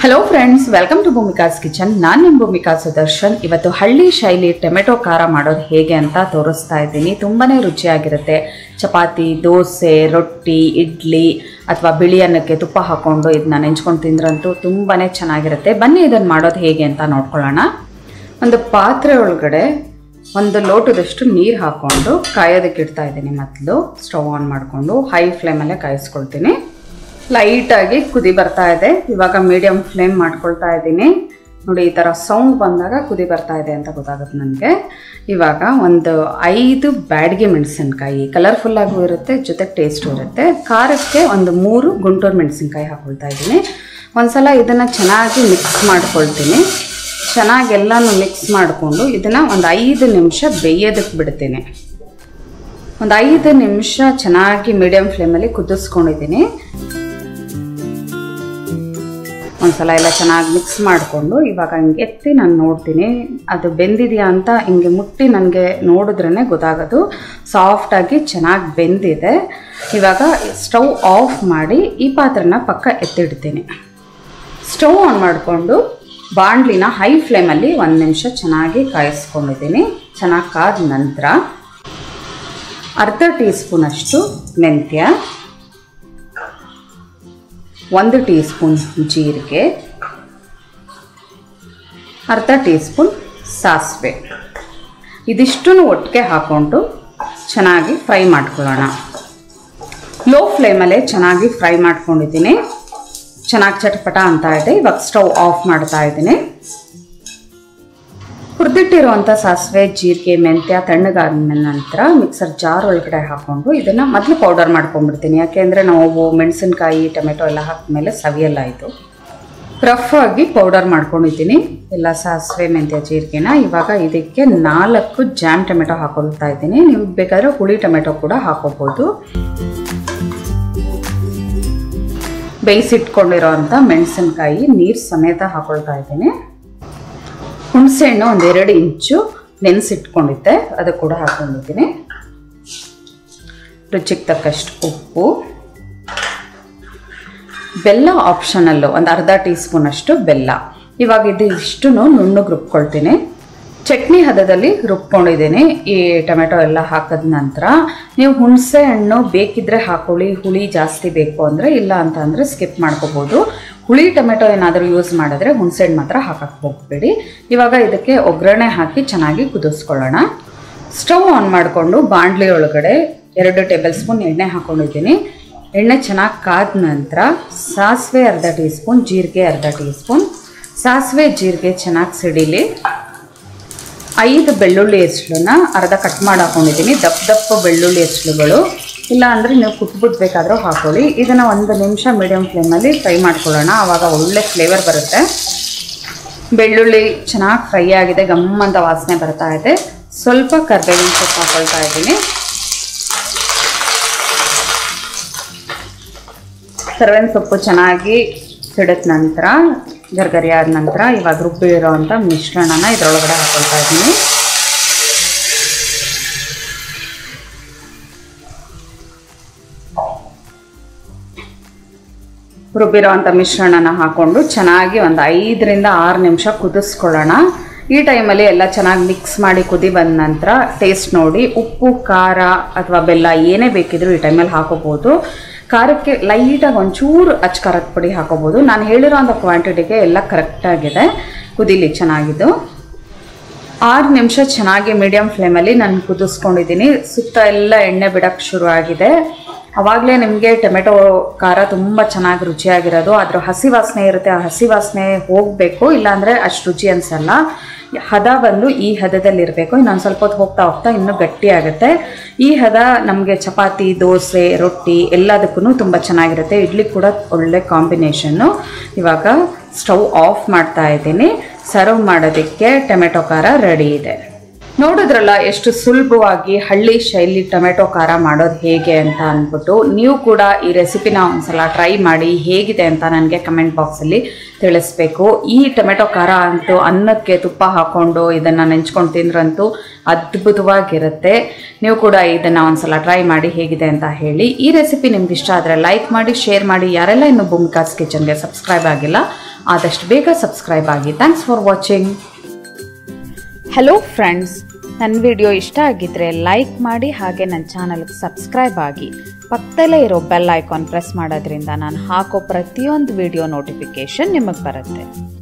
hello friends welcome to Bhoomika's kitchen ನಾನು ನಿಮ್ಮ ಭೂಮಿಕಾ ಸುದರ್ಶನ್ ಇವತ್ತು ಹಳ್ಳಿ ಶೈಲಿ ಟೊಮೆಟೊ ಖಾರ ಮಾಡೋದು ಹೇಗೆ ಅಂತ ತೋರಿಸ್ತಾ ಇದ್ದೀನಿ ತುಂಬಾ ರುಚಿಯಾಗಿರುತ್ತೆ ಚಪಾತಿ ದೋಸೆ ರೊಟ್ಟಿ ಇಡ್ಲಿ ಅಥವಾ ಬಿಳಿ ಅನ್ನಕ್ಕೆ ತುಪ್ಪ ಹಾಕ್ಕೊಂಡು ಇದನ್ನ ನೆಂಚ್ಕೊಂಡು ತಿಂದ್ರಂತೂ ತುಂಬಾ ಚೆನ್ನಾಗಿರುತ್ತೆ ಬನ್ನಿ ಇದನ್ನು ಮಾಡೋದು ಹೇಗೆ ಅಂತ ನೋಡ್ಕೊಳ್ಳೋಣ ಒಂದು ಪಾತ್ರೆ ಒಳಗಡೆ ಒಂದು ಲೋಟದಷ್ಟು ನೀರು ಹಾಕ್ಕೊಂಡು ಕಾಯೋದಕ್ಕೆ ಇಡ್ತಾ ಇದ್ದೀನಿ ಮೊದಲು ಸ್ಟವ್ ಆನ್ ಮಾಡಿಕೊಂಡು ಹೈ ಫ್ಲೇಮಲ್ಲೇ ಕಾಯಿಸ್ಕೊಳ್ತೀನಿ ಲೈಟಾಗಿ ಕುದಿ ಬರ್ತಾ ಇದೆ ಇವಾಗ ಮೀಡಿಯಂ ಫ್ಲೇಮ್ ಮಾಡ್ಕೊಳ್ತಾ ಇದ್ದೀನಿ ನೋಡಿ ಈ ಥರ ಸೌಂಡ್ ಬಂದಾಗ ಕುದಿ ಬರ್ತಾ ಇದೆ ಅಂತ ಗೊತ್ತಾಗುತ್ತೆ ನನಗೆ ಇವಾಗ ಒಂದು ಐದು ಬ್ಯಾಡ್ಗೆ ಮೆಣಸಿನ್ಕಾಯಿ ಕಲರ್ಫುಲ್ಲಾಗೂ ಇರುತ್ತೆ ಜೊತೆಗೆ ಟೇಸ್ಟು ಇರುತ್ತೆ ಖಾರಕ್ಕೆ ಒಂದು ಮೂರು ಗುಂಟೂರು ಮೆಣಸಿನ್ಕಾಯಿ ಹಾಕ್ಕೊಳ್ತಾ ಇದ್ದೀನಿ ಒಂದ್ಸಲ ಇದನ್ನು ಚೆನ್ನಾಗಿ ಮಿಕ್ಸ್ ಮಾಡ್ಕೊಳ್ತೀನಿ ಚೆನ್ನಾಗಿ ಎಲ್ಲನೂ ಮಿಕ್ಸ್ ಮಾಡಿಕೊಂಡು ಇದನ್ನು ಒಂದು ಐದು ನಿಮಿಷ ಬೇಯೋದಕ್ಕೆ ಬಿಡ್ತೀನಿ ಒಂದು ಐದು ನಿಮಿಷ ಚೆನ್ನಾಗಿ ಮೀಡಿಯಂ ಫ್ಲೇಮಲ್ಲಿ ಕುದಿಸ್ಕೊಂಡಿದ್ದೀನಿ ಒಂದ್ಸಲ ಎಲ್ಲ ಚೆನ್ನಾಗಿ ಮಿಕ್ಸ್ ಮಾಡಿಕೊಂಡು ಇವಾಗ ಹಿಂಗೆ ಎತ್ತಿ ನಾನು ನೋಡ್ತೀನಿ ಅದು ಬೆಂದಿದೆಯಾ ಅಂತ ಹಿಂಗೆ ಮುಟ್ಟಿ ನನಗೆ ನೋಡಿದ್ರೇ ಗೊತ್ತಾಗೋದು ಸಾಫ್ಟಾಗಿ ಚೆನ್ನಾಗಿ ಬೆಂದಿದೆ ಇವಾಗ ಸ್ಟವ್ ಆಫ್ ಮಾಡಿ ಈ ಪಾತ್ರನ ಪಕ್ಕ ಎತ್ತಿಡ್ತೀನಿ ಸ್ಟವ್ ಆನ್ ಮಾಡಿಕೊಂಡು ಬಾಣಲಿನ ಹೈ ಫ್ಲೇಮಲ್ಲಿ ಒಂದು ನಿಮಿಷ ಚೆನ್ನಾಗಿ ಕಾಯಿಸ್ಕೊಂಡಿದ್ದೀನಿ ಚೆನ್ನಾಗಿ ಕಾದ ನಂತರ ಅರ್ಧ ಟೀ ಸ್ಪೂನಷ್ಟು ಮೆಂತ್ಯ ಒಂದು ಟೀ ಸ್ಪೂನ್ ಜೀರಿಗೆ ಅರ್ಧ ಟೀ ಸ್ಪೂನ್ ಸಾಸಿವೆ ಇದಿಷ್ಟನ್ನು ಒಟ್ಟಿಗೆ ಹಾಕ್ಕೊಂಡು ಚೆನ್ನಾಗಿ ಫ್ರೈ ಮಾಡ್ಕೊಳ್ಳೋಣ ಲೋ ಫ್ಲೇಮಲ್ಲೇ ಚೆನ್ನಾಗಿ ಫ್ರೈ ಮಾಡ್ಕೊಂಡಿದ್ದೀನಿ ಚೆನ್ನಾಗಿ ಚಟಪಟ ಅಂತ ಇದೆ ಇವಾಗ ಸ್ಟವ್ ಆಫ್ ಮಾಡ್ತಾ ಇದ್ದೀನಿ ಹುರಿದಿಟ್ಟಿರುವಂಥ ಸಾಸಿವೆ ಜೀರಿಗೆ ಮೆಂತ್ಯ ತಣ್ಣಗಾದ ನಂತರ ಮಿಕ್ಸರ್ ಜಾರ್ ಒಳಗಡೆ ಹಾಕ್ಕೊಂಡು ಇದನ್ನು ಮೊದಲು ಪೌಡರ್ ಮಾಡ್ಕೊಂಡ್ಬಿಡ್ತೀನಿ ಯಾಕೆಂದರೆ ನಾವು ಮೆಣಸಿನ್ಕಾಯಿ ಟೊಮೆಟೊ ಎಲ್ಲ ಹಾಕಿದ್ಮೇಲೆ ಸವಿಯಲ್ಲ ಇದು ರಫ್ ಆಗಿ ಪೌಡರ್ ಮಾಡ್ಕೊಂಡಿದ್ದೀನಿ ಎಲ್ಲ ಸಾಸಿವೆ ಮೆಂತ್ಯ ಜೀರಿಗೆನ ಇವಾಗ ಇದಕ್ಕೆ ನಾಲ್ಕು ಜಾಮ್ ಟೊಮೆಟೊ ಹಾಕೊಳ್ತಾ ಇದ್ದೀನಿ ನೀವು ಬೇಕಾದರೆ ಹುಳಿ ಟೊಮೆಟೊ ಕೂಡ ಹಾಕೋಬೋದು ಬೇಯಿಸಿಟ್ಕೊಂಡಿರೋ ಅಂಥ ಮೆಣಸಿನ್ಕಾಯಿ ನೀರು ಸಮೇತ ಹಾಕೊಳ್ತಾ ಇದ್ದೀನಿ ಹುಣಸೆಹಣ್ಣು ಒಂದೆರಡು ಇಂಚು ನೆನೆಸಿಟ್ಕೊಂಡಿದ್ದೆ ಅದು ಕೂಡ ಹಾಕೊಂಡಿದ್ದೀನಿ ರುಚಿಗೆ ತಕ್ಕಷ್ಟು ಉಪ್ಪು ಬೆಲ್ಲ ಆಪ್ಷನಲ್ಲು ಒಂದು ಅರ್ಧ ಟೀ ಸ್ಪೂನಷ್ಟು ಬೆಲ್ಲ ಇವಾಗ ಇದು ಇಷ್ಟು ನುಣ್ಣಗೆ ರುಬ್ಕೊಳ್ತೀನಿ ಚಟ್ನಿ ಹದದಲ್ಲಿ ರುಬ್ಕೊಂಡಿದ್ದೀನಿ ಈ ಟೊಮೆಟೊ ಎಲ್ಲ ಹಾಕಿದ ನಂತರ ನೀವು ಹುಣಸೆ ಹಣ್ಣು ಬೇಕಿದ್ರೆ ಹಾಕೊಳ್ಳಿ ಹುಳಿ ಜಾಸ್ತಿ ಬೇಕು ಅಂದರೆ ಇಲ್ಲ ಅಂತ ಅಂದರೆ ಸ್ಕಿಪ್ ಮಾಡ್ಕೋಬೋದು ಹುಳಿ ಟೊಮೆಟೊ ಏನಾದರೂ ಯೂಸ್ ಮಾಡಿದ್ರೆ ಹುಣಸೆ ಹಣ್ಣು ಮಾತ್ರ ಹಾಕಕ್ಕೆ ಹೋಗ್ಬೇಡಿ ಇವಾಗ ಇದಕ್ಕೆ ಒಗ್ಗರಣೆ ಹಾಕಿ ಚೆನ್ನಾಗಿ ಕುದಿಸ್ಕೊಳ್ಳೋಣ ಸ್ಟವ್ ಆನ್ ಮಾಡಿಕೊಂಡು ಬಾಣಲಿ ಒಳಗಡೆ ಎರಡು ಟೇಬಲ್ ಸ್ಪೂನ್ ಎಣ್ಣೆ ಹಾಕ್ಕೊಂಡಿದ್ದೀನಿ ಎಣ್ಣೆ ಚೆನ್ನಾಗಿ ಕಾದ ನಂತರ ಸಾಸಿವೆ ಅರ್ಧ ಟೀ ಸ್ಪೂನ್ ಜೀರಿಗೆ ಅರ್ಧ ಟೀ ಸ್ಪೂನ್ ಸಾಸಿವೆ ಜೀರಿಗೆ ಚೆನ್ನಾಗಿ ಸಿಡಿಲಿ ಐದು ಬೆಳ್ಳುಳ್ಳಿ ಹೆಸ್ಳನ್ನ ಅರ್ಧ ಕಟ್ ಮಾಡಿ ಹಾಕೊಂಡಿದ್ದೀನಿ ದಪ್ಪ ದಪ್ಪ ಬೆಳ್ಳುಳ್ಳಿ ಹೆಸ್ಳುಗಳು ಇಲ್ಲ ಅಂದರೆ ನೀವು ಕುಟ್ಬಿಟ್ಟು ಬೇಕಾದರೂ ಹಾಕೊಳ್ಳಿ ಇದನ್ನು ಒಂದು ನಿಮಿಷ ಮೀಡಿಯಮ್ ಫ್ಲೇಮಲ್ಲಿ ಫ್ರೈ ಮಾಡ್ಕೊಳ್ಳೋಣ ಆವಾಗ ಒಳ್ಳೆ ಫ್ಲೇವರ್ ಬರುತ್ತೆ ಬೆಳ್ಳುಳ್ಳಿ ಚೆನ್ನಾಗಿ ಫ್ರೈ ಆಗಿದೆ ಗಮ್ಮಂತ ವಾಸನೆ ಬರ್ತಾ ಇದೆ ಸ್ವಲ್ಪ ಕರ್ಬೇವಿನ ಸೊಪ್ಪು ಹಾಕೊಳ್ತಾ ಇದ್ದೀನಿ ಕರ್ಬೇವಿನ ಸೊಪ್ಪು ಚೆನ್ನಾಗಿ ಸಿಡಿದ ನಂತರ ಗರ್ಗರಿ ಆದ ನಂತರ ಇವಾಗ ರುಬ್ಬಿರೋ ಅಂಥ ಮಿಶ್ರಣನ ಇದರೊಳಗಡೆ ಹಾಕೊಳ್ತಾ ಇದ್ದೀನಿ ರುಬ್ಬಿರೋ ಅಂಥ ಮಿಶ್ರಣನ ಹಾಕ್ಕೊಂಡು ಚೆನ್ನಾಗಿ ಒಂದು ಐದರಿಂದ ಆರು ನಿಮಿಷ ಕುದಿಸ್ಕೊಳ್ಳೋಣ ಈ ಟೈಮಲ್ಲಿ ಎಲ್ಲ ಚೆನ್ನಾಗಿ ಮಿಕ್ಸ್ ಮಾಡಿ ಕುದಿ ಬಂದ ನಂತರ ಟೇಸ್ಟ್ ನೋಡಿ ಉಪ್ಪು ಖಾರ ಅಥವಾ ಬೆಲ್ಲ ಏನೇ ಬೇಕಿದ್ರೂ ಈ ಟೈಮಲ್ಲಿ ಹಾಕೋಬೋದು ಖಾರಕ್ಕೆ ಲೈಟಾಗಿ ಒಂಚೂರು ಅಚ್ಚ ಖಾರದ ಪುಡಿ ಹಾಕೋಬೋದು ನಾನು ಹೇಳಿರೋ ಅಂಥ ಕ್ವಾಂಟಿಟಿಗೆ ಎಲ್ಲ ಕರೆಕ್ಟಾಗಿದೆ ಕುದೀಲಿ ಚೆನ್ನಾಗಿದ್ದು ಆರು ನಿಮಿಷ ಚೆನ್ನಾಗಿ ಮೀಡಿಯಮ್ ಫ್ಲೇಮಲ್ಲಿ ನಾನು ಕುದಿಸ್ಕೊಂಡಿದ್ದೀನಿ ಸುತ್ತ ಎಲ್ಲ ಎಣ್ಣೆ ಬಿಡೋಕ್ಕೆ ಶುರು ಆಗಿದೆ ಆವಾಗಲೇ ನಿಮಗೆ ಟೊಮೆಟೊ ಖಾರ ತುಂಬ ಚೆನ್ನಾಗಿ ರುಚಿಯಾಗಿರೋದು ಅದ್ರ ಹಸಿ ವಾಸನೆ ಇರುತ್ತೆ ಆ ಹಸಿ ವಾಸನೆ ಹೋಗಬೇಕು ಇಲ್ಲಾಂದರೆ ಅಷ್ಟು ರುಚಿ ಅನಿಸಲ್ಲ ಹದ ಬಂದು ಈ ಹದದಲ್ಲಿ ಇರಬೇಕು ಇನ್ನೊಂದು ಸ್ವಲ್ಪ ಹೊತ್ತು ಹೋಗ್ತಾ ಹೋಗ್ತಾ ಇನ್ನೂ ಗಟ್ಟಿ ಆಗುತ್ತೆ ಈ ಹದ ನಮಗೆ ಚಪಾತಿ ದೋಸೆ ರೊಟ್ಟಿ ಎಲ್ಲದಕ್ಕೂ ತುಂಬ ಚೆನ್ನಾಗಿರುತ್ತೆ ಇಡ್ಲಿ ಕೂಡ ಒಳ್ಳೆ ಕಾಂಬಿನೇಷನ್ನು ಇವಾಗ ಸ್ಟವ್ ಆಫ್ ಮಾಡ್ತಾ ಇದ್ದೀನಿ ಸರ್ವ್ ಮಾಡೋದಕ್ಕೆ ಟೊಮೆಟೊ ಖಾರ ರೆಡಿ ಇದೆ ನೋಡಿದ್ರಲ್ಲ ಎಷ್ಟು ಸುಲಭವಾಗಿ ಹಳ್ಳಿ ಶೈಲಿ ಟೊಮೆಟೊ ಖಾರ ಮಾಡೋದು ಹೇಗೆ ಅಂತ ಅಂದ್ಬಿಟ್ಟು ನೀವು ಕೂಡ ಈ ರೆಸಿಪಿನ ಒಂದ್ಸಲ ಟ್ರೈ ಮಾಡಿ ಹೇಗಿದೆ ಅಂತ ನನಗೆ ಕಮೆಂಟ್ ಬಾಕ್ಸಲ್ಲಿ ತಿಳಿಸ್ಬೇಕು ಈ ಟೊಮೆಟೊ ಖಾರ ಅಂತೂ ಅನ್ನಕ್ಕೆ ತುಪ್ಪ ಹಾಕ್ಕೊಂಡು ಇದನ್ನು ನೆಂಚ್ಕೊಂಡು ತಿಂದ್ರಂತೂ ಅದ್ಭುತವಾಗಿರುತ್ತೆ ನೀವು ಕೂಡ ಇದನ್ನು ಒಂದ್ಸಲ ಟ್ರೈ ಮಾಡಿ ಹೇಗಿದೆ ಅಂತ ಹೇಳಿ ಈ ರೆಸಿಪಿ ನಿಮ್ಗೆ ಇಷ್ಟ ಆದರೆ ಲೈಕ್ ಮಾಡಿ ಶೇರ್ ಮಾಡಿ ಯಾರೆಲ್ಲ ಇನ್ನು ಭೂಮಿಕಾಸ್ ಕಿಚನ್ಗೆ ಸಬ್ಸ್ಕ್ರೈಬ್ ಆಗಿಲ್ಲ ಆದಷ್ಟು ಬೇಗ ಸಬ್ಸ್ಕ್ರೈಬ್ ಆಗಿ thanks for watching hello friends ನನ್ನ ವಿಡಿಯೋ ಇಷ್ಟ ಆಗಿದ್ರೆ ಲೈಕ್ ಮಾಡಿ ಹಾಗೆ ನನ್ನ ಚಾನಲ್ಗೆ ಸಬ್ಸ್ಕ್ರೈಬ್ ಆಗಿ ಪಕ್ಕದಲ್ಲೇ ಇರೋ ಬೆಲ್ ಐಕಾನ್ ಪ್ರೆಸ್ ಮಾಡೋದ್ರಿಂದ ನಾನು ಹಾಕೋ ಪ್ರತಿಯೊಂದು ವಿಡಿಯೋ ನೋಟಿಫಿಕೇಷನ್ ನಿಮಗೆ ಬರುತ್ತೆ